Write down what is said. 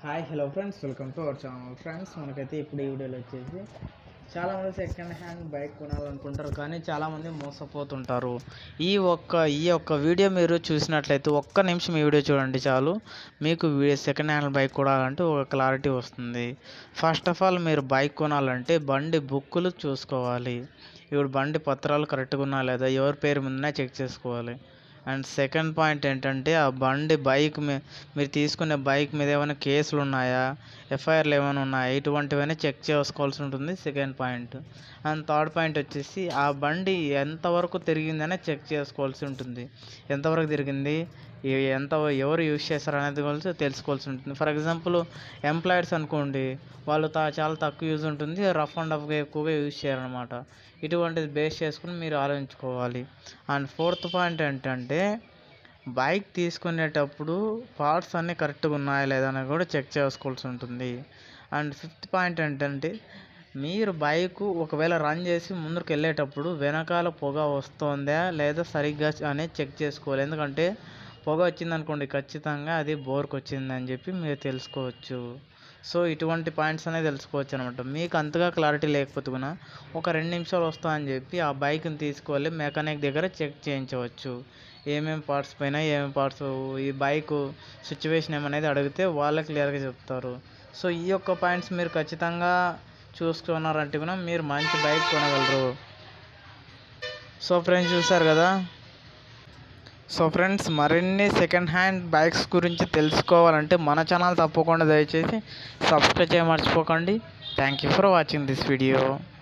hi hello friends welcome to our channel friends మనకైతే ఇప్పుడు ఈ వీడియోలో వచ్చేసి చాలామంది సెకండ్ హ్యాండ్ బైక్ కొనాలనుకుంటారు కానీ చాలామంది మోసపోతుంటారు ఈ ఒక్క ఈ ఒక్క వీడియో మీరు చూసినట్లయితే ఒక్క నిమిషం ఈ వీడియో చూడండి చాలు మీకు సెకండ్ హ్యాండ్ బైక్ కొనాలంటే ఒక క్లారిటీ వస్తుంది ఫస్ట్ ఆఫ్ ఆల్ మీరు బైక్ కొనాలంటే బండి బుక్కులు చూసుకోవాలి ఇప్పుడు బండి పత్రాలు కరెక్ట్గా ఉన్నా లేదా ఎవరి పేరు మీదనే చెక్ చేసుకోవాలి అండ్ సెకండ్ పాయింట్ ఏంటంటే ఆ బండి బైక్ మీ మీరు తీసుకునే బైక్ మీద ఏమైనా కేసులు ఉన్నాయా ఎఫ్ఐఆర్లు ఏమైనా ఉన్నాయా ఇటువంటివన్నీ చెక్ చేసుకోవాల్సి ఉంటుంది second point and third point వచ్చేసి ఆ బండి ఎంతవరకు తిరిగిందనే చెక్ చేసుకోవాల్సి ఉంటుంది ఎంతవరకు తిరిగింది ఎ- ఎంత ఎవరు యూజ్ చేస్తారు అనేది గురించి తెలుసుకోవాల్సి ఉంటుంది ఫర్ ఎగ్జాంపుల్ ఎంప్లాయర్స్ అనుకోండి వాళ్ళు తా చాలా తక్కువ యూజ్ ఉంటుంది రఫ్ అండ్ రఫ్గా ఎక్కువగా యూజ్ చేయరనమాట ఇటువంటిది బేస్ చేసుకుని మీరు ఆలోచించుకోవాలి అండ్ ఫోర్త్ పాయింట్ ఏంటంటే బైక్ తీసుకునేటప్పుడు పార్ట్స్ అన్నీ కరెక్ట్గా ఉన్నాయా లేదా అని కూడా చెక్ చేసుకోవాల్సి ఉంటుంది అండ్ ఫిఫ్త్ పాయింట్ ఏంటంటే మీరు బైక్ ఒకవేళ రన్ చేసి ముందుకు వెళ్ళేటప్పుడు వెనకాల పొగ వస్తుందా లేదా సరిగ్గా అనేది చెక్ చేసుకోవాలి ఎందుకంటే పొగ వచ్చిందనుకోండి ఖచ్చితంగా అది బోర్కి వచ్చిందని చెప్పి మీరు తెలుసుకోవచ్చు సో ఇటువంటి పాయింట్స్ అనేది తెలుసుకోవచ్చు అనమాట మీకు అంతగా క్లారిటీ లేకపోతే కూడా ఒక రెండు నిమిషాలు వస్తా అని చెప్పి ఆ బైక్ని తీసుకువెళ్ళి మెకానిక్ దగ్గర చెక్ చేయించవచ్చు ఏమేమి పార్ట్స్ పైన ఏమేమి పార్ట్స్ ఈ బైక్ సిచ్యువేషన్ ఏమనేది అడిగితే వాళ్ళే క్లియర్గా చెప్తారు సో ఈ యొక్క పాయింట్స్ మీరు ఖచ్చితంగా చూసుకున్నారంటే కూడా మీరు మంచి బైక్ కొనగలరు సో ఫ్రెండ్స్ చూసారు కదా సో ఫ్రెండ్స్ మరిన్ని సెకండ్ హ్యాండ్ బైక్స్ గురించి తెలుసుకోవాలంటే మన ఛానల్ తప్పకుండా దయచేసి సబ్స్క్రైబ్ చేయ మర్చిపోకండి thank you for watching this video